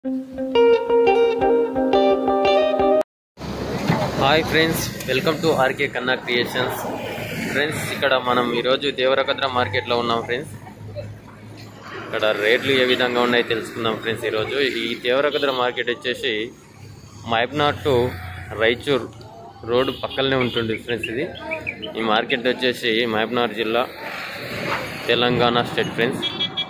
hi friends welcome to RK Kanna creations friends ఇక్కడ మనం ఈరోజు దేవరకద్ర మార్కెట్లో ఉన్నాం ఫ్రెండ్స్ ఇక్కడ రేట్లు ఏ విధంగా ఉన్నాయో తెలుసుకుందాం ఫ్రెండ్స్ ఈరోజు ఈ దేవరకద్ర మార్కెట్ వచ్చేసి మైబ్నార్ టు రైచూర్ రోడ్డు పక్కనే ఉంటుంది ఫ్రెండ్స్ ఇది ఈ మార్కెట్ వచ్చేసి మహబూబ్నగర్ జిల్లా తెలంగాణ స్టేట్ ఫ్రెండ్స్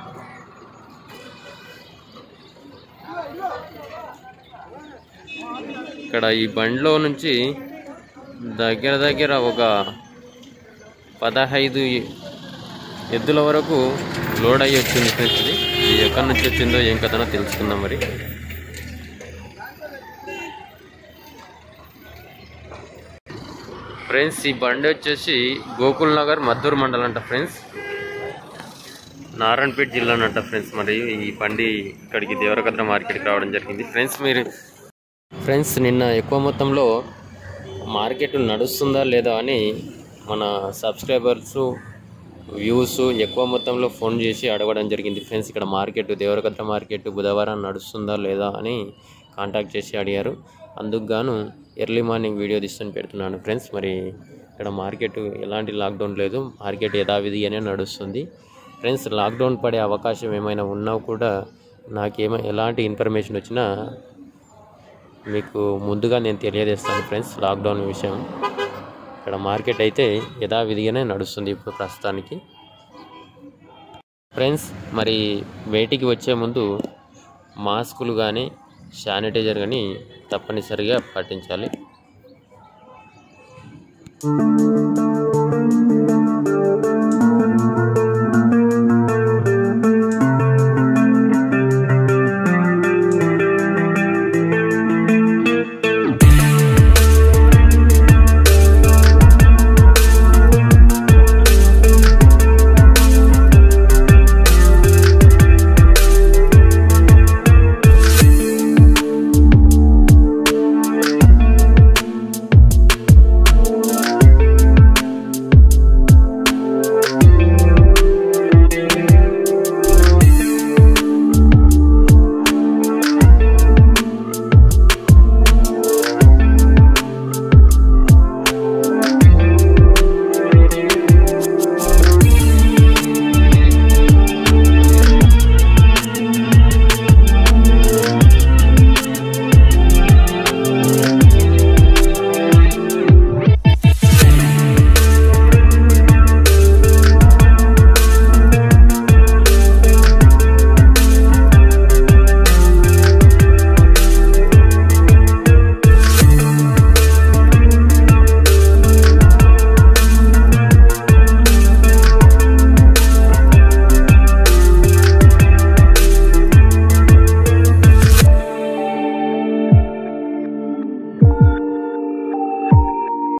ఇక్కడ ఈ బండిలో నుంచి దగ్గర దగ్గర ఒక పదహైదు ఎద్దుల వరకు లోడ్ అయ్యి వచ్చింది ఫ్రెండ్స్ ఇది ఇది ఎక్కడి నుంచి వచ్చిందో ఏం కథనో తెలుసుకుందాం మరి ఫ్రెండ్స్ ఈ బండి వచ్చేసి గోకుల్ నగర్ మద్దూరు మండలం అంట ఫ్రెండ్స్ నారాయణపేట జిల్లా అంట ఫ్రెండ్స్ మరి ఈ బండి ఇక్కడికి దేవరకద్ర మార్కెట్కి రావడం జరిగింది ఫ్రెండ్స్ మీరు ఫ్రెండ్స్ నిన్న ఎక్కువ మొత్తంలో మార్కెట్ నడుస్తుందా లేదా అని మన సబ్స్క్రైబర్స్ వ్యూస్ ఎక్కువ మొత్తంలో ఫోన్ చేసి అడగడం జరిగింది ఫ్రెండ్స్ ఇక్కడ మార్కెట్ దేవరకద్ర మార్కెట్ బుధవారం నడుస్తుందా లేదా అని కాంటాక్ట్ చేసి అడిగారు అందుకు గాను ఎర్లీ మార్నింగ్ వీడియో తీసుకొని పెడుతున్నాను ఫ్రెండ్స్ మరి ఇక్కడ మార్కెట్ ఎలాంటి లాక్డౌన్ లేదు మార్కెట్ యథావిధిగానే నడుస్తుంది ఫ్రెండ్స్ లాక్డౌన్ పడే అవకాశం ఏమైనా ఉన్నా కూడా నాకేమో ఎలాంటి ఇన్ఫర్మేషన్ వచ్చినా మీకు ముందుగా నేను తెలియజేస్తాను ఫ్రెండ్స్ లాక్డౌన్ విషయం ఇక్కడ మార్కెట్ అయితే యథావిధిగానే నడుస్తుంది ఇప్పుడు ప్రస్తుతానికి ఫ్రెండ్స్ మరి వేటికి వచ్చే ముందు మాస్కులు కానీ శానిటైజర్ కానీ తప్పనిసరిగా పాటించాలి